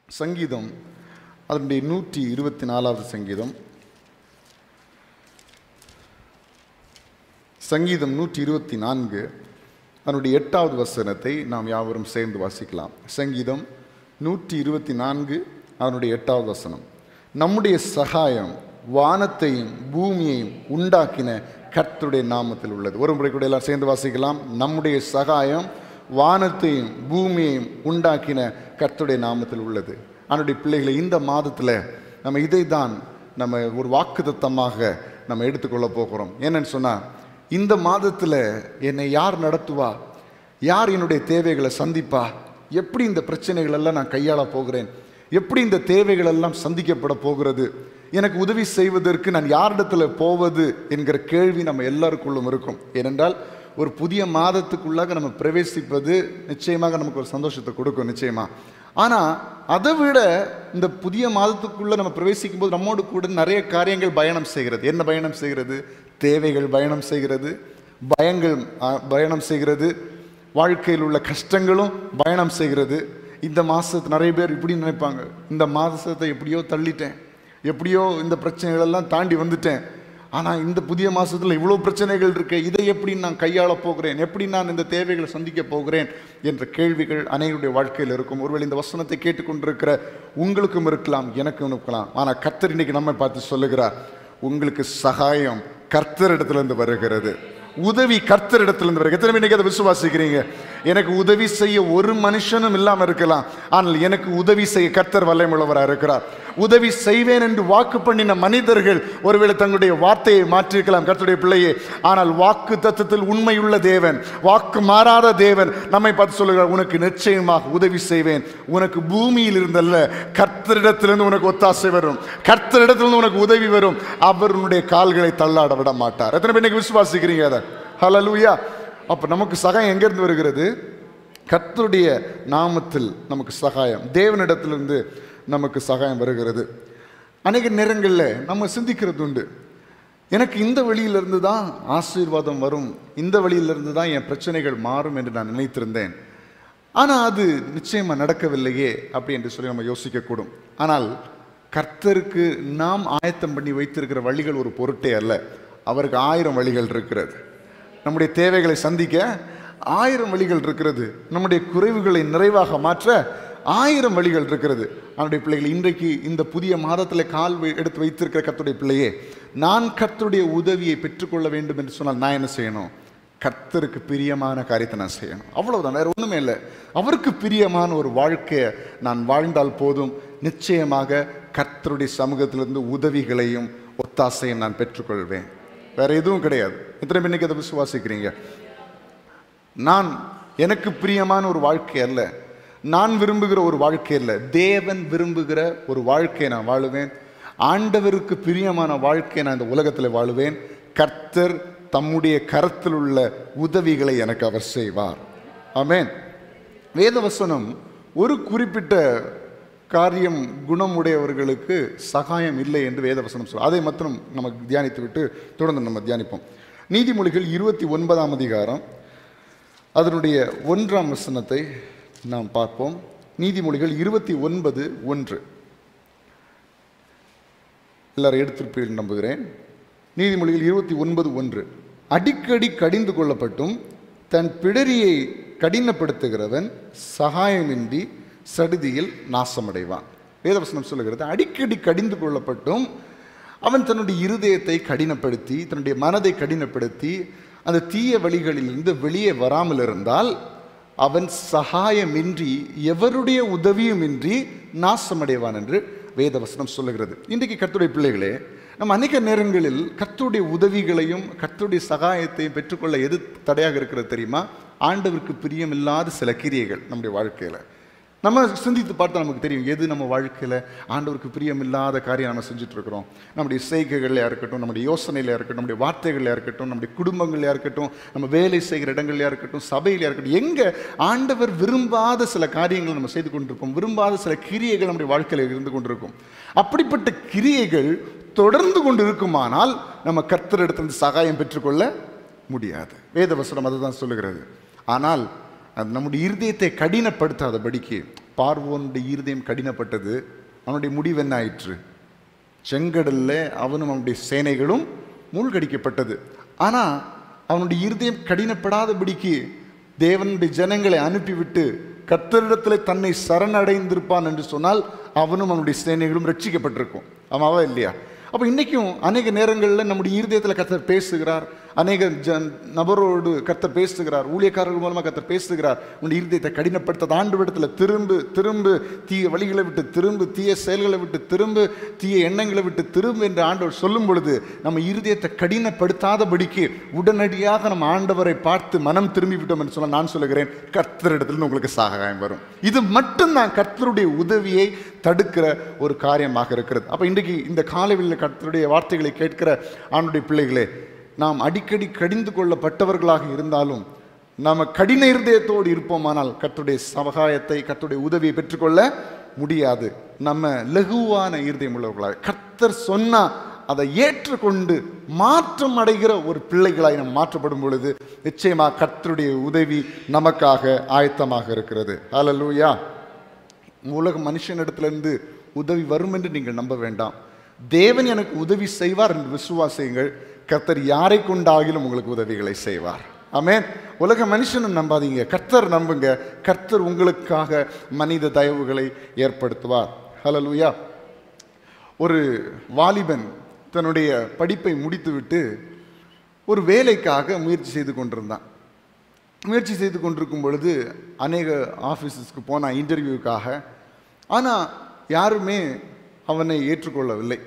சங்கீதம் அதனுடைய நூற்றி இருபத்தி நாலாவது சங்கீதம் சங்கீதம் நூற்றி இருபத்தி நான்கு அதனுடைய எட்டாவது வசனத்தை நாம் யாவரும் சேர்ந்து வாசிக்கலாம் சங்கீதம் நூற்றி இருபத்தி நான்கு அதனுடைய எட்டாவது வசனம் நம்முடைய சகாயம் வானத்தையும் பூமியையும் உண்டாக்கின கர்த்தருடைய நாமத்தில் உள்ளது ஒரு முறை கூட எல்லாம் சேர்ந்து வாசிக்கலாம் நம்முடைய சகாயம் வானத்தையும் பூமியையும் உண்டாக்கின கர்த்தருடைய நாமத்தில் உள்ளது அவனுடைய பிள்ளைகளை இந்த மாதத்தில் நம்ம இதை தான் நம்ம ஒரு வாக்குத்தத்தமாக நம்ம எடுத்துக்கொள்ள போகிறோம் என்னன்னு சொன்னால் இந்த மாதத்தில் என்னை யார் நடத்துவா யார் என்னுடைய தேவைகளை சந்திப்பா எப்படி இந்த பிரச்சனைகள் எல்லாம் நான் கையாள போகிறேன் எப்படி இந்த தேவைகள் எல்லாம் சந்திக்கப்பட போகிறது எனக்கு உதவி செய்வதற்கு நான் யாரிடத்துல போவது என்கிற கேள்வி நம்ம எல்லாருக்குள்ளும் இருக்கும் ஏனென்றால் ஒரு புதிய மாதத்துக்குள்ளாக நம்ம பிரவேசிப்பது நிச்சயமாக நமக்கு ஒரு சந்தோஷத்தை கொடுக்கும் நிச்சயமா ஆனால் அதை விட இந்த புதிய மாதத்துக்குள்ளே நம்ம பிரவேசிக்கும் போது நம்மோடு கூட நிறைய காரியங்கள் பயணம் செய்கிறது என்ன பயணம் செய்கிறது தேவைகள் பயணம் செய்கிறது பயங்கள் ஆ, பயணம் செய்கிறது வாழ்க்கையில் உள்ள கஷ்டங்களும் பயணம் செய்கிறது இந்த மாதத்து நிறைய பேர் இப்படி நினைப்பாங்க இந்த மாதத்தை எப்படியோ தள்ளிட்டேன் எப்படியோ இந்த பிரச்சனைகள் எல்லாம் தாண்டி வந்துட்டேன் ஆனால் இந்த புதிய மாதத்தில் இவ்வளோ பிரச்சனைகள் இருக்கு இதை எப்படி நான் கையாள போகிறேன் எப்படி நான் இந்த தேவைகளை சந்திக்க போகிறேன் என்ற கேள்விகள் அனைவருடைய வாழ்க்கையில் இருக்கும் ஒருவேளை இந்த வசனத்தை கேட்டுக்கொண்டிருக்கிற உங்களுக்கும் இருக்கலாம் எனக்கும் இருக்கலாம் ஆனால் கர்த்தர் இன்னைக்கு நம்மை பார்த்து சொல்லுகிறார் உங்களுக்கு சகாயம் கர்த்தரிடத்திலிருந்து வருகிறது உதவி கர்த்தரிடத்திலிருந்து வருகிறது எத்தனை பேர் இன்னைக்கு அதை விசுவாசிக்கிறீங்க எனக்கு உதவி செய்ய ஒரு மனுஷனும் இல்லாமல் இருக்கலாம் ஆனால் எனக்கு உதவி செய்ய கர்த்தர் வல்லமுள்ளவராக இருக்கிறார் உதவி செய்வேன் என்று வாக்கு பண்ணின மனிதர்கள் ஒருவேளை தங்களுடைய வார்த்தையை மாற்றிருக்கலாம் கர்த்தருடைய பிள்ளையே ஆனால் வாக்கு தத்துவத்தில் உண்மையுள்ள தேவன் வாக்கு மாறாத தேவன் நம்மை பார்த்து சொல்லுகிறார் உனக்கு நிச்சயமாக உதவி செய்வேன் உனக்கு பூமியில் இருந்தல்ல கர்த்தரிடத்திலிருந்து உனக்கு ஒத்தாசை வரும் கர்த்தரிடத்திலிருந்து உனக்கு உதவி வரும் அவர் உன்னுடைய கால்களை தள்ளாட விட மாட்டார் எத்தனை பேர் இன்னைக்கு விசுவாசிக்கிறீங்க அதை ஹalleluya அப்ப நமக்கு சகாயம் எங்கிருந்து வருகிறது கர்த்தருடைய நாமத்தில் நமக்கு சகாயம் தேவனிடத்திலிருந்து நமக்கு சகாயம் வருகிறது அநேக நேரங்களில் நம்ம சிந்திக்கிறது உண்டு எனக்கு இந்த வழியிலிருந்து தான் ஆசீர்வாதம் வரும் இந்த வழியிலிருந்து தான் என் பிரச்சனைகள் மாறும் என்று நான் நினைத்திருந்தேன் ஆனால் அது நிச்சயமாக நடக்கவில்லையே அப்படி என்று சொல்லி நம்ம யோசிக்கக்கூடும் ஆனால் கர்த்தருக்கு நாம் ஆயத்தம் பண்ணி வைத்திருக்கிற வழிகள் ஒரு பொருட்டே அல்ல அவருக்கு ஆயிரம் வழிகள் இருக்கிறது நம்முடைய தேவைகளை சந்திக்க ஆயிரம் வழிகள் இருக்கிறது நம்முடைய குறைவுகளை நிறைவாக மாற்ற ஆயிரம் வழிகள் இருக்கிறது அவனுடைய பிள்ளைகள் இன்றைக்கு இந்த புதிய மாதத்தில் கால் வை- எடுத்து வைத்திருக்கிற கர்த்தருடைய பிள்ளையே நான் கர்த்தருடைய உதவியை பெற்றுக்கொள்ள வேண்டும் என்று சொன்னால் நான் என்ன செய்யணும் கர்த்தருக்கு பிரியமான காரியத்தை நான் செய்யணும் அவ்வளவுதான் வேற ஒண்ணுமே இல்லை அவருக்கு பிரியமான ஒரு வாழ்க்கையை நான் வாழ்ந்தால் போதும் நிச்சயமாக கர்த்தருடைய சமூகத்திலிருந்து உதவிகளையும் ஒத்தாசையும் நான் பெற்றுக்கொள்வேன் வேற எதுவும் கிடையாது எத்தனை பேர் இன்னைக்கு அதை விசுவாசிக்கிறீங்க நான் எனக்கு பிரியமான ஒரு வாழ்க்கை அல்ல நான் விரும்புகிற ஒரு வாழ்க்கை அல்ல தேவன் விரும்புகிற ஒரு வாழ்க்கையை நான் வாழுவேன் ஆண்டவருக்கு பிரியமான வாழ்க்கையை நான் இந்த உலகத்தில் வாழுவேன் கர்த்தர் தம்முடைய கரத்தில் உள்ள உதவிகளை எனக்கு அவர் செய்வார் ஆமென் வேதவசனம் ஒரு குறிப்பிட்ட காரியம் குணமுடையவர்களுக்கு சகாயம் இல்லை என்று வேதவசனம் சொல்லும் அதை மாத்திரம் நமக்கு தியானித்து விட்டு தொடர்ந்து நம்ம தியானிப்போம் நீதிமொழிகள் இருபத்தி ஒன்பதாம் அதிகாரம் அதனுடைய ஒன்றாம் வசனத்தை நாம் பார்ப்போம் நீதிமொழிகள் இருபத்தி ஒன்பது ஒன்று எல்லாரும் எடுத்திருப்பீர்கள் நம்புகிறேன் நீதிமொழிகள் இருபத்தி ஒன்பது ஒன்று அடிக்கடி கடிந்து கொள்ளப்பட்டும் தன் பிடரியை கடினப்படுத்துகிறவன் சகாயமின்றி சடுதியில் நாசமடைவான் வேதவசனம் சொல்லுகிறது அடிக்கடி கடிந்து கொள்ளப்பட்டும் அவன் தன்னுடைய இருதயத்தை கடினப்படுத்தி தன்னுடைய மனதை கடினப்படுத்தி அந்த தீய வழிகளிலிருந்து வெளியே வராமல் இருந்தால் அவன் சகாயமின்றி எவருடைய உதவியுமின்றி நாசமடைவான் என்று வேதவசனம் சொல்லுகிறது இன்றைக்கு கர்த்தருடைய பிள்ளைகளே நம்ம அநேக நேரங்களில் கர்த்தருடைய உதவிகளையும் கர்த்தருடைய சகாயத்தையும் பெற்றுக்கொள்ள எது தடையாக இருக்கிறது தெரியுமா ஆண்டவருக்கு பிரியமில்லாத சில கிரியைகள் நம்முடைய வாழ்க்கையில் நம்ம சிந்தித்து பார்த்தா நமக்கு தெரியும் எது நம்ம வாழ்க்கையில் ஆண்டவருக்கு பிரியமில்லாத காரியம் நம்ம செஞ்சுட்டு இருக்கிறோம் நம்முடைய செய்கைகள்லையா இருக்கட்டும் நம்முடைய யோசனையில இருக்கட்டும் நம்முடைய வார்த்தைகள்லையா இருக்கட்டும் நம்முடைய குடும்பங்கள்லையா இருக்கட்டும் நம்ம வேலை செய்கிற இடங்கள்லையா இருக்கட்டும் சபையிலையா இருக்கட்டும் எங்க ஆண்டவர் விரும்பாத சில காரியங்களை நம்ம செய்து கொண்டிருப்போம் விரும்பாத சில கிரியைகள் நம்முடைய வாழ்க்கையில் இருந்து கொண்டிருக்கும் அப்படிப்பட்ட கிரியைகள் தொடர்ந்து கொண்டு இருக்குமானால் நம்ம கர்த்தரிடத்திலிருந்து சகாயம் பெற்றுக்கொள்ள முடியாது வேதவசனம் அதுதான் சொல்லுகிறது ஆனால் அது நம்முடைய இருதயத்தை கடினப்படுத்தாதபடிக்கு பார்வோனுடைய இருதயம் கடினப்பட்டது அவனுடைய முடிவு என்ன ஆயிற்று செங்கடல்ல அவனும் அவனுடைய சேனைகளும் மூழ்கடிக்கப்பட்டது ஆனா அவனுடைய இருதயம் கடினப்படாதபடிக்கு தேவனுடைய ஜனங்களை அனுப்பிவிட்டு கர்த்தரிடத்தில் தன்னை சரணடைந்திருப்பான் என்று சொன்னால் அவனும் அவனுடைய சேனைகளும் ரட்சிக்கப்பட்டிருக்கும் ஆமாவா இல்லையா அப்போ இன்னைக்கும் அநேக நேரங்களில் நம்முடைய இருதயத்தில் கர்த்தர் பேசுகிறார் அநேக ஜன் நபரோடு கர்த்தர் பேசுகிறார் ஊழியக்காரர்கள் மூலமாக கர்த்தர் பேசுகிறார் உன்னுடைய இருதயத்தை கடினப்படுத்தாத ஆண்டு விடத்தில் திரும்பு திரும்பு தீய வழிகளை விட்டு திரும்பு தீய செயல்களை விட்டு திரும்பு தீய எண்ணங்களை விட்டு திரும்பு என்று ஆண்டவர் சொல்லும் பொழுது நம்ம இருதயத்தை கடினப்படுத்தாதபடிக்கு உடனடியாக நம்ம ஆண்டவரை பார்த்து மனம் திரும்பி விட்டோம் என்று சொல்ல நான் சொல்லுகிறேன் கர்த்தரிடத்தில் உங்களுக்கு சகாயம் வரும் இது மட்டும்தான் கர்த்தருடைய உதவியை தடுக்கிற ஒரு காரியமாக இருக்கிறது அப்போ இன்றைக்கு இந்த காலைவில் கர்த்தருடைய வார்த்தைகளை கேட்கிற ஆண்டுடைய பிள்ளைகளே நாம் அடிக்கடி கடிந்து கொள்ளப்பட்டவர்களாக இருந்தாலும் நாம கடின இருதயத்தோடு இருப்போமானால் கர்த்தருடைய சகாயத்தை கர்த்தருடைய உதவியை பெற்றுக்கொள்ள முடியாது நம்ம லகுவான இருதயம் உள்ளவர்களாக கர்த்தர் சொன்னா அதை ஏற்றுக்கொண்டு மாற்றம் அடைகிற ஒரு பிள்ளைகளாய் நாம் மாற்றப்படும் பொழுது நிச்சயமாக கர்த்தருடைய உதவி நமக்காக ஆயத்தமாக இருக்கிறது ஹalleluya உலக மனுஷனிடத்திலிருந்து உதவி வரும் என்று நீங்கள் நம்ப வேண்டாம் தேவன் எனக்கு உதவி செய்வார் என்று விசுவாசியுங்கள் கர்த்தர் யாரை கொண்டாகிலும் உங்களுக்கு உதவிகளை செய்வார் ஆமென் உலக மனுஷனை நம்பாதீங்க கர்த்தர் நம்புங்க கர்த்தர் உங்களுக்காக மனித தயவுகளை ஏற்படுத்துவார் ஹalleluya ஒரு வாலிபன் தன்னுடைய படிப்பை முடித்துவிட்டு ஒரு வேலைக்காக முயற்சி செய்து கொண்டிருந்தான் முயற்சி செய்து கொண்டிருக்கும் பொழுது அநேக ஆஃபீஸஸ்க்கு போனான் இன்டர்வியூக்காக ஆனால் யாருமே அவனை ஏற்றுக்கொள்ளவில்லை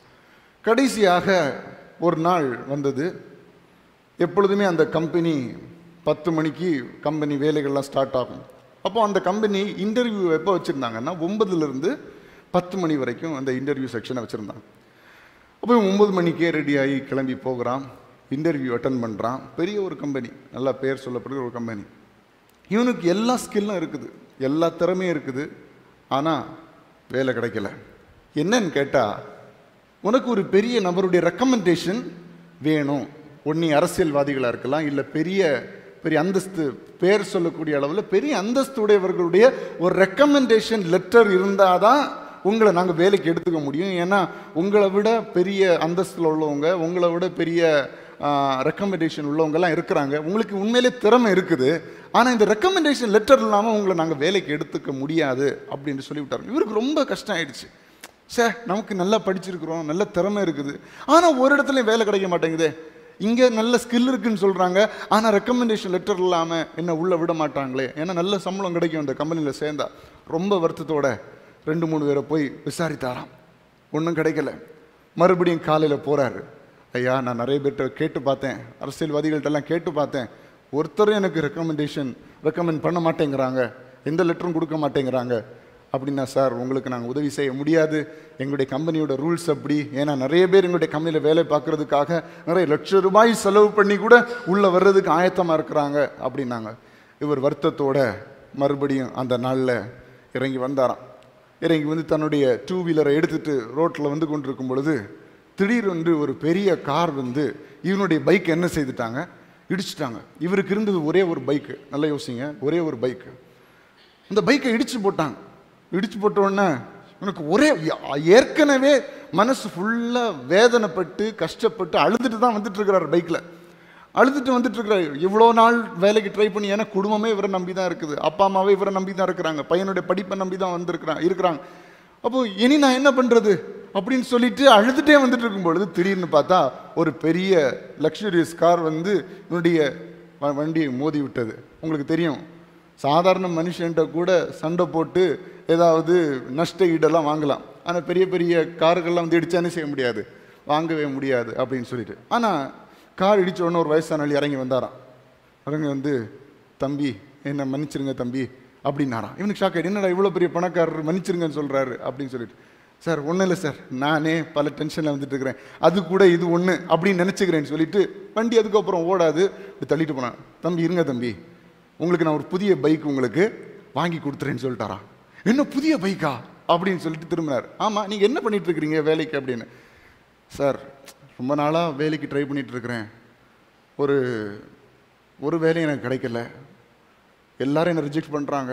கடைசியாக ஒரு நாள் வந்தது எப்பொழுதுமே அந்த கம்பெனி பத்து மணிக்கு கம்பெனி வேலைகள்லாம் ஸ்டார்ட் ஆகும் அப்போ அந்த கம்பெனி இன்டர்வியூ எப்போ வச்சுருந்தாங்கன்னா ஒன்பதுலேருந்து பத்து மணி வரைக்கும் அந்த இன்டர்வியூ செக்ஷனை வச்சுருந்தாங்க அப்போ இவன் ஒம்பது மணிக்கே ரெடி ஆகி கிளம்பி போகிறான் இன்டர்வியூ அட்டன் பண்ணுறான் பெரிய ஒரு கம்பெனி நல்லா பேர் சொல்லப்படுகிற ஒரு கம்பெனி இவனுக்கு எல்லா ஸ்கில்லும் இருக்குது எல்லா திறமையும் இருக்குது ஆனால் வேலை கிடைக்கல என்னன்னு கேட்டால் உனக்கு ஒரு பெரிய நபருடைய ரெக்கமெண்டேஷன் வேணும் ஒன்னி அரசியல்வாதிகளாக இருக்கலாம் இல்லை பெரிய பெரிய அந்தஸ்து பேர் சொல்லக்கூடிய அளவில் பெரிய அந்தஸ்து உடையவர்களுடைய ஒரு ரெக்கமெண்டேஷன் லெட்டர் இருந்தால் தான் உங்களை நாங்கள் வேலைக்கு எடுத்துக்க முடியும் ஏன்னா உங்களை விட பெரிய அந்தஸ்தில் உள்ளவங்க உங்களை விட பெரிய ரெக்கமெண்டேஷன் உள்ளவங்கெல்லாம் இருக்கிறாங்க உங்களுக்கு உண்மையிலே திறமை இருக்குது ஆனால் இந்த ரெக்கமெண்டேஷன் லெட்டர் இல்லாமல் உங்களை நாங்கள் வேலைக்கு எடுத்துக்க முடியாது அப்படின்னு சொல்லிவிட்டாங்க இவருக்கு ரொம்ப கஷ்டம் ஆயிடுச்சு சே நமக்கு நல்லா படிச்சிருக்கிறோம் நல்ல திறமை இருக்குது ஆனால் ஒரு இடத்துலையும் வேலை கிடைக்க மாட்டேங்குதே இங்கே நல்ல ஸ்கில் இருக்குன்னு சொல்கிறாங்க ஆனால் ரெக்கமெண்டேஷன் லெட்டர் இல்லாமல் என்ன உள்ளே விட மாட்டாங்களே ஏன்னா நல்ல சம்பளம் கிடைக்கும் இந்த கம்பெனியில் சேர்ந்தா ரொம்ப வருத்தத்தோட ரெண்டு மூணு பேரை போய் விசாரித்தாராம் ஒன்றும் கிடைக்கல மறுபடியும் காலையில் போகிறாரு ஐயா நான் நிறைய பேர்கிட்ட கேட்டு பார்த்தேன் அரசியல்வாதிகள்கிட்டலாம் கேட்டு பார்த்தேன் ஒருத்தரும் எனக்கு ரெக்கமெண்டேஷன் ரெக்கமெண்ட் பண்ண மாட்டேங்கிறாங்க எந்த லெட்டரும் கொடுக்க மாட்டேங்கிறாங்க அப்படின்னா சார் உங்களுக்கு நாங்கள் உதவி செய்ய முடியாது எங்களுடைய கம்பெனியோட ரூல்ஸ் அப்படி ஏன்னா நிறைய பேர் எங்களுடைய கம்பெனியில் வேலை பார்க்கறதுக்காக நிறைய லட்ச ரூபாய் செலவு பண்ணி கூட உள்ளே வர்றதுக்கு ஆயத்தமாக இருக்கிறாங்க அப்படின்னாங்க இவர் வருத்தத்தோட மறுபடியும் அந்த நாளில் இறங்கி வந்தாராம் இறங்கி வந்து தன்னுடைய டூ வீலரை எடுத்துட்டு ரோட்டில் வந்து கொண்டிருக்கும் பொழுது திடீரென்று ஒரு பெரிய கார் வந்து இவனுடைய பைக் என்ன செய்துட்டாங்க இடிச்சிட்டாங்க இவருக்கு இருந்தது ஒரே ஒரு பைக்கு நல்லா யோசிங்க ஒரே ஒரு பைக்கு அந்த பைக்கை இடிச்சு போட்டாங்க இடிச்சு போட்ட உடனே எனக்கு ஒரே ஏற்கனவே மனசு ஃபுல்லாக வேதனைப்பட்டு கஷ்டப்பட்டு அழுதுட்டு தான் வந்துட்டு இருக்கிறார் பைக்கில் அழுதுட்டு வந்துட்டு இருக்கிறார் இவ்வளோ நாள் வேலைக்கு ட்ரை பண்ணி ஏன்னா குடும்பமே இவரை நம்பி தான் இருக்குது அப்பா அம்மாவே இவரை நம்பி தான் இருக்கிறாங்க பையனுடைய படிப்பை நம்பி தான் வந்திருக்கிறாங்க இருக்கிறாங்க அப்போ இனி நான் என்ன பண்ணுறது அப்படின்னு சொல்லிட்டு அழுதுட்டே வந்துட்டு இருக்கும் பொழுது திடீர்னு பார்த்தா ஒரு பெரிய லக்ஸுரியஸ் கார் வந்து என்னுடைய வ- வண்டியை மோதி விட்டது உங்களுக்கு தெரியும் சாதாரண மனுஷன்ட்ட கூட சண்டை போட்டு ஏதாவது நஷ்ட ஈடெல்லாம் வாங்கலாம் ஆனால் பெரிய பெரிய கார்கள்லாம் வந்து இடிச்சானே செய்ய முடியாது வாங்கவே முடியாது அப்படின்னு சொல்லிட்டு ஆனால் கார் இடிச்ச உடனே ஒரு வயசானாளி இறங்கி வந்தாராம் இறங்கி வந்து தம்பி என்ன மன்னிச்சிருங்க தம்பி அப்படின்னாராம் இவனுக்கு ஷாக் ஆயிடு என்னடா இவ்வளோ பெரிய பணக்காரர் மன்னிச்சிருங்கன்னு சொல்கிறாரு அப்படின்னு சொல்லிட்டு சார் ஒன்றும் இல்லை சார் நானே பல டென்ஷனில் வந்துட்டு இருக்கிறேன் அது கூட இது ஒன்று அப்படின்னு நினச்சிக்கிறேன்னு சொல்லிட்டு வண்டி அதுக்கப்புறம் ஓடாது இப்படி தள்ளிட்டு போனான் தம்பி இருங்க தம்பி உங்களுக்கு நான் ஒரு புதிய பைக் உங்களுக்கு வாங்கி கொடுத்துறேன்னு சொல்லிட்டாராம் என்ன புதிய பைக்கா அப்படின்னு சொல்லிட்டு திரும்பினார் ஆமாம் நீங்கள் என்ன பண்ணிட்டு இருக்கிறீங்க வேலைக்கு அப்படின்னு சார் ரொம்ப நாளாக வேலைக்கு ட்ரை பண்ணிட்டு இருக்கிறேன் ஒரு ஒரு வேலையும் எனக்கு கிடைக்கல எல்லாரும் என்னை ரிஜெக்ட் பண்ணுறாங்க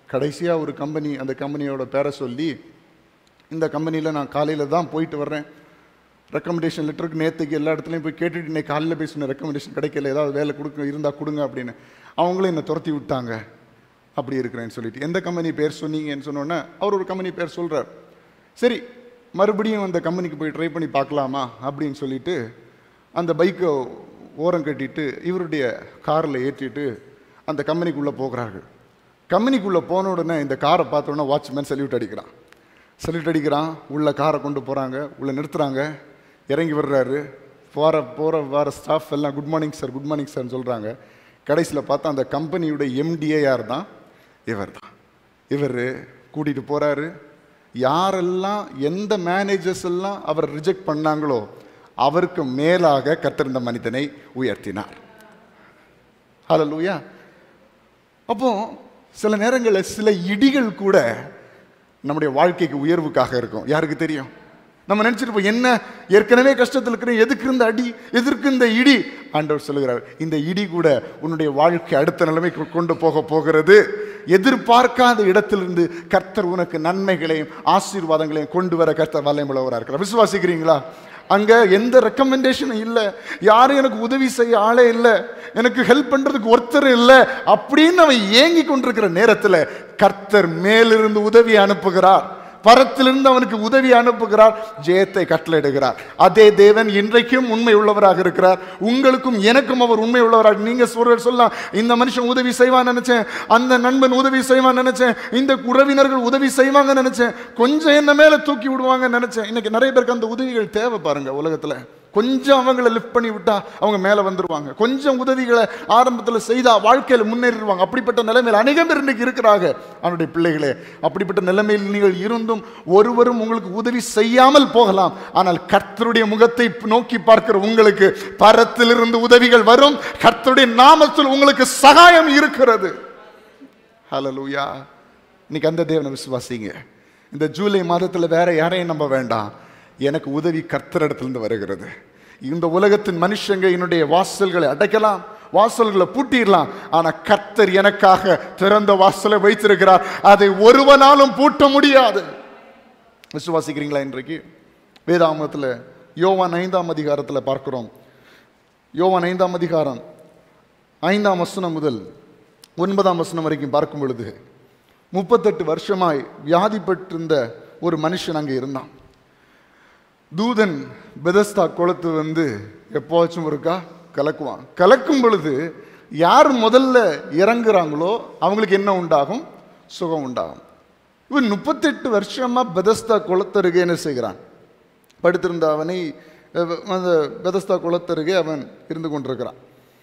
கடைசியாக ஒரு கம்பெனி அந்த கம்பெனியோட பேரை சொல்லி இந்த கம்பெனியில் நான் காலையில் தான் போயிட்டு வர்றேன் ரெக்கமெண்டேஷன் லெட்டருக்கு நேற்றுக்கு எல்லா இடத்துலையும் போய் கேட்டுட்டு இன்னைக்கு காலையில் போய் சொன்ன ரெக்கமெண்டேஷன் கிடைக்கல ஏதாவது வேலை கொடுக்க இருந்தால் கொடுங்க அப்படின்னு அவங்களும் என்னை துரத்தி விட்டாங்க அப்படி இருக்கிறேன்னு சொல்லிட்டு எந்த கம்பெனி பேர் சொன்னீங்கன்னு சொன்னோன்னே அவர் ஒரு கம்பெனி பேர் சொல்கிறார் சரி மறுபடியும் அந்த கம்பெனிக்கு போய் ட்ரை பண்ணி பார்க்கலாமா அப்படின்னு சொல்லிட்டு அந்த பைக்கை ஓரம் கட்டிட்டு இவருடைய காரில் ஏற்றிட்டு அந்த கம்பெனிக்குள்ளே போகிறார்கள் கம்பெனிக்குள்ளே போன உடனே இந்த காரை பார்த்த உடனே வாட்ச்மேன் சல்யூட் அடிக்கிறான் சல்யூட் அடிக்கிறான் உள்ள காரை கொண்டு போகிறாங்க உள்ள நிறுத்துறாங்க இறங்கி வர்றாரு போகிற போகிற வர ஸ்டாஃப் எல்லாம் good morning sir good morning சார்னு சொல்கிறாங்க கடைசியில் பார்த்தா அந்த கம்பெனியோட எம்டிஏ யார் தான் இவர் தான் இவர் கூட்டிகிட்டு போகிறாரு யாரெல்லாம் எந்த மேனேஜர்ஸ் எல்லாம் அவர் ரிஜெக்ட் பண்ணாங்களோ அவருக்கு மேலாக கத்திருந்த மனிதனை உயர்த்தினார் ஹalleluya அப்போ சில நேரங்களில் சில இடிகள் கூட நம்முடைய வாழ்க்கைக்கு உயர்வுக்காக இருக்கும் யாருக்கு தெரியும் நம்ம நினைச்சிருப்போம் என்ன ஏற்கனவே கஷ்டத்தில் இருக்கிற எதுக்கு இருந்த அடி எதற்கு இந்த இடி ஆண்டவர் சொல்லுகிறார் இந்த இடி கூட உன்னுடைய வாழ்க்கை அடுத்த நிலைமைக்கு கொண்டு போக போகிறது எதிர்பார்க்காத இடத்திலிருந்து கர்த்தர் உனக்கு நன்மைகளையும் ஆசீர்வாதங்களையும் கொண்டு வர கர்த்தர் வல்லமுள்ளவராக இருக்கிறார் விசுவாசிக்கிறீங்களா அங்க எந்த ரெக்கமெண்டேஷனும் இல்லை யாரும் எனக்கு உதவி செய்ய ஆளே இல்லை எனக்கு ஹெல்ப் பண்றதுக்கு ஒருத்தர் இல்லை அப்படின்னு அவன் ஏங்கி கொண்டிருக்கிற நேரத்தில் கர்த்தர் மேலிருந்து உதவி அனுப்புகிறார் பரத்திலிருந்து அவனுக்கு உதவி அனுப்புகிறார் ஜெயத்தை கட்டளையிடுகிறார் அதே தேவன் இன்றைக்கும் உண்மை உள்ளவராக இருக்கிறார் உங்களுக்கும் எனக்கும் அவர் உண்மை உள்ளவராக நீங்க ஒருவர் சொல்லலாம் இந்த மனுஷன் உதவி செய்வான்னு நினைச்சேன் அந்த நண்பன் உதவி செய்வான்னு நினைச்சேன் இந்த உறவினர்கள் உதவி செய்வாங்கன்னு நினைச்சேன் கொஞ்சம் என்ன மேல தூக்கி விடுவாங்கன்னு நினைச்சேன் இன்னைக்கு நிறைய பேருக்கு அந்த உதவிகள் தேவை பாருங்க உலகத்துல கொஞ்சம் அவங்கள லிஃப்ட் பண்ணி விட்டா அவங்க மேலே வந்துருவாங்க கொஞ்சம் உதவிகளை ஆரம்பத்தில் செய்தா வாழ்க்கையில் முன்னேறிடுவாங்க அப்படிப்பட்ட நிலைமையில் அநேகம் பேர் இன்னைக்கு இருக்கிறாங்க அவனுடைய பிள்ளைகளே அப்படிப்பட்ட நிலைமையில் நீங்கள் இருந்தும் ஒருவரும் உங்களுக்கு உதவி செய்யாமல் போகலாம் ஆனால் கர்த்தருடைய முகத்தை நோக்கி பார்க்கிற உங்களுக்கு பரத்திலிருந்து உதவிகள் வரும் கர்த்தருடைய நாமத்தில் உங்களுக்கு சகாயம் இருக்கிறது ஹalleluya இன்னைக்கு அந்த தேவனை விசுவாசிங்க இந்த ஜூலை மாதத்தில் வேற யாரையும் நம்ப வேண்டாம் எனக்கு உதவி கர்த்தரிடத்திலிருந்து வருகிறது இந்த உலகத்தின் மனுஷங்க என்னுடைய வாசல்களை அடைக்கலாம் வாசல்களை பூட்டிடலாம் ஆனா கர்த்தர் எனக்காக திறந்த வாசலை வைத்திருக்கிறார் அதை ஒருவனாலும் பூட்ட முடியாது விசுவாசிக்கிறீங்களா இன்றைக்கு வேதாமத்தில் யோவான் ஐந்தாம் அதிகாரத்தில் பார்க்கிறோம் யோவான் ஐந்தாம் அதிகாரம் ஐந்தாம் வசனம் முதல் ஒன்பதாம் வசனம் வரைக்கும் பார்க்கும் பொழுது முப்பத்தெட்டு வருஷமாய் வியாதிப்பட்டிருந்த ஒரு மனுஷன் அங்கே இருந்தான் தூதன் பெதஸ்தா குளத்து வந்து எப்போச்சும் இருக்கா கலக்குவான் கலக்கும் பொழுது யார் முதல்ல இறங்குறாங்களோ அவங்களுக்கு என்ன உண்டாகும் சுகம் உண்டாகும் இவன் முப்பத்தெட்டு வருஷமா பெதஸ்தா குளத்தருகே என்ன செய்கிறான் படுத்திருந்த அவனை அஹ், அந்த பெதஸ்தா குளத்தருகே அவன் இருந்து கொண்டிருக்கிறான்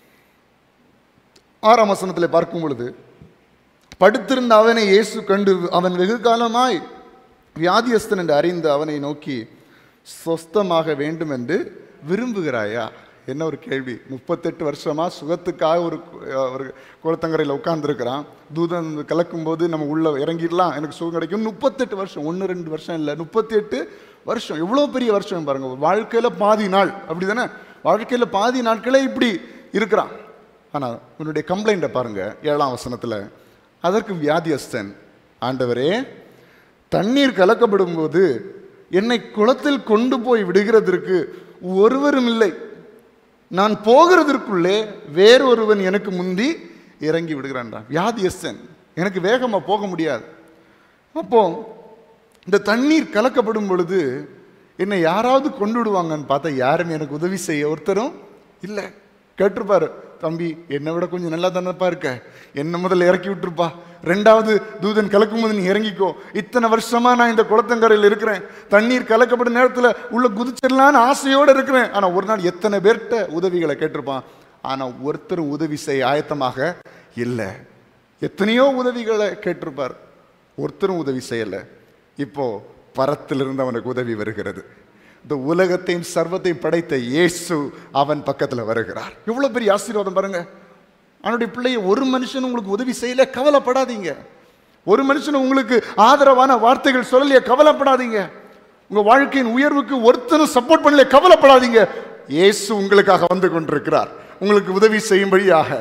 ஆறாம் வசனத்தில் பார்க்கும் பொழுது படுத்திருந்த அவனை இயேசு கண்டு அவன் வெகு காலமாய் வியாதியஸ்தன் என்று அறிந்து அவனை நோக்கி சொஸ்தமாக வேண்டும் என்று விரும்புகிறாயா என்ன ஒரு கேள்வி முப்பத்தெட்டு வருஷமா சுகத்துக்காக ஒரு ஒரு குளத்தங்கரையில் உட்கார்ந்துருக்கிறான் தூதன் கலக்கும்போது நம்ம உள்ள இறங்கிடலாம் எனக்கு சுகம் கிடைக்கும் முப்பத்தெட்டு வருஷம் ஒன்று ரெண்டு வருஷம் இல்லை முப்பத்தி எட்டு வருஷம் எவ்வளோ பெரிய வருஷம் பாருங்க வாழ்க்கையில் பாதி நாள் அப்படி தானே வாழ்க்கையில் பாதி நாட்களே இப்படி இருக்கிறான் ஆனால் உன்னுடைய கம்ப்ளைண்ட்டை பாருங்க ஏழாம் வசனத்தில் அதற்கு வியாதியஸ்தன் ஆண்டவரே தண்ணீர் கலக்கப்படும் போது என்னை குளத்தில் கொண்டு போய் விடுகிறதற்கு ஒருவரும் இல்லை நான் போகிறதற்குள்ளே வேறொருவன் எனக்கு முந்தி இறங்கி விடுகிறான்டா வியாதியஸ்தன் எனக்கு வேகமாக போக முடியாது அப்போ இந்த தண்ணீர் கலக்கப்படும் பொழுது என்னை யாராவது கொண்டு விடுவாங்கன்னு பார்த்தா யாரும் எனக்கு உதவி செய்ய ஒருத்தரும் இல்லை கேட்டிருப்பாரு தம்பி என்னை விட கொஞ்சம் நல்லா தானப்பா இருக்க என்ன முதல்ல இறக்கி விட்டுருப்பா ரெண்டாவது தூதன் கலக்கும் போது நீ இறங்கிக்கோ இத்தனை வருஷமா நான் இந்த குளத்தங்கரையில் இருக்கிறேன் தண்ணீர் கலக்கப்படும் நேரத்தில் உள்ள குதிச்சிடலான்னு ஆசையோடு இருக்கிறேன் ஆனால் ஒரு நாள் எத்தனை பேர்கிட்ட உதவிகளை கேட்டிருப்பான் ஆனால் ஒருத்தரும் உதவி செய்ய ஆயத்தமாக இல்லை எத்தனையோ உதவிகளை கேட்டிருப்பார் ஒருத்தரும் உதவி செய்யலை இப்போ பரத்திலிருந்து அவனுக்கு உதவி வருகிறது இந்த உலகத்தையும் சர்வத்தையும் படைத்த இயேசு அவன் பக்கத்தில் வருகிறார் எவ்வளோ பெரிய ஆசீர்வாதம் பாருங்க அவனுடைய பிள்ளைய ஒரு மனுஷன் உங்களுக்கு உதவி செய்யல கவலைப்படாதீங்க ஒரு மனுஷன் உங்களுக்கு ஆதரவான வார்த்தைகள் சொல்லலையே கவலைப்படாதீங்க உங்க வாழ்க்கையின் உயர்வுக்கு ஒருத்தனும் சப்போர்ட் பண்ணல கவலைப்படாதீங்க இயேசு உங்களுக்காக வந்து கொண்டிருக்கிறார் உங்களுக்கு உதவி செய்யும்படியாக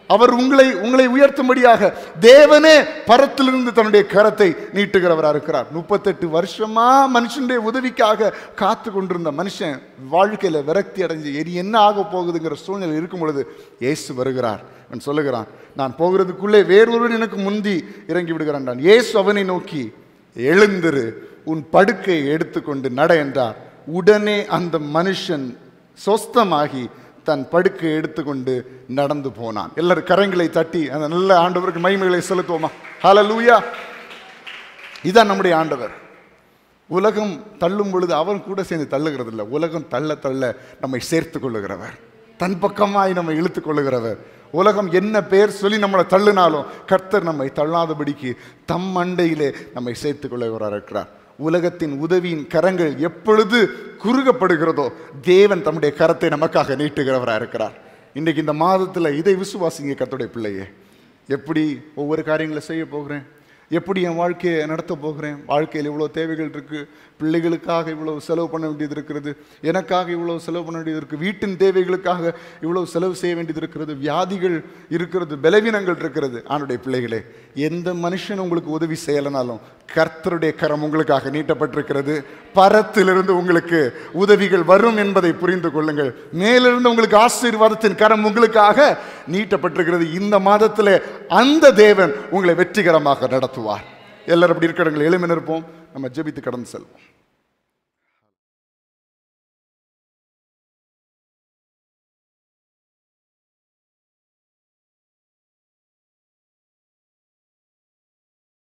அவர் உங்களை உங்களை உயர்த்தும்படியாக தேவனே பரத்திலிருந்து தன்னுடைய கரத்தை நீட்டுகிறவரா இருக்கிறார் முப்பத்தெட்டு வருஷமா மனுஷனுடைய உதவிக்காக காத்து கொண்டிருந்த மனுஷன் வாழ்க்கையில விரக்தி அடைஞ்சு இனி என்ன ஆக போகுதுங்கிற சூழ்நிலை இருக்கும் பொழுது இயேசு வருகிறார் அவன் சொல்லுகிறான் நான் போகிறதுக்குள்ளே வேறொருவன் எனக்கு முந்தி இறங்கி விடுகிறான் நான் இயேசு அவனை நோக்கி எழுந்திரு உன் படுக்கையை எடுத்துக்கொண்டு நட என்றார் உடனே அந்த மனுஷன் சொஸ்தமாகி தன் படுக்கையை எடுத்துக்கொண்டு நடந்து போனான் எல்லாரும் கரங்களை தட்டி அந்த நல்ல ஆண்டவருக்கு மகிமைகளை செலுத்துவோமா ஹalleluya இதான் நம்முடைய ஆண்டவர் உலகம் தள்ளும் பொழுது அவன் கூட சேர்ந்து தள்ளுகிறது இல்லை உலகம் தள்ள தள்ள நம்மை சேர்த்து கொள்ளுகிறவர் தன் பக்கமாய் நம்மை இழுத்து கொள்ளுகிறவர் உலகம் என்ன பேர் சொல்லி நம்மளை தள்ளினாலும் கர்த்தர் நம்மை தள்ளாதபடிக்கு தம் மண்டையிலே நம்மை சேர்த்து கொள்ளுகிறவர் இருக்கிறார் உலகத்தின் உதவியின் கரங்கள் எப்பொழுது குறுகப்படுகிறதோ தேவன் தம்முடைய கரத்தை நமக்காக நீட்டுகிறவராக இருக்கிறார் இன்றைக்கு இந்த மாதத்தில் இதை விசுவாசிங்க கர்த்தருடைய பிள்ளையே எப்படி ஒவ்வொரு காரியங்களை செய்ய போகிறேன் எப்படி என் வாழ்க்கையை நடத்த போகிறேன் வாழ்க்கையில் இவ்வளோ தேவைகள் இருக்குது பிள்ளைகளுக்காக இவ்வளவு செலவு பண்ண வேண்டியது இருக்கிறது எனக்காக இவ்வளவு செலவு பண்ண வேண்டியது இருக்குது வீட்டின் தேவைகளுக்காக இவ்வளவு செலவு செய்ய வேண்டியது இருக்கிறது வியாதிகள் இருக்கிறது பலவீனங்கள் இருக்கிறது ஆணுடைய பிள்ளைகளே எந்த மனுஷன் உங்களுக்கு உதவி செய்யலைனாலும் கர்த்தருடைய கரம் உங்களுக்காக நீட்டப்பட்டிருக்கிறது பரத்திலிருந்து உங்களுக்கு உதவிகள் வரும் என்பதை புரிந்து கொள்ளுங்கள் மேலிருந்து உங்களுக்கு ஆசீர்வாதத்தின் கரம் உங்களுக்காக நீட்டப்பட்டிருக்கிறது இந்த மாதத்தில் அந்த தேவன் உங்களை வெற்றிகரமாக நடத்துவார் எல்லாரும் அப்படி இருக்கிறவங்களை எளிமையாக இருப்போம் நம்ம ஜெபித்து கடந்து செல்வோம்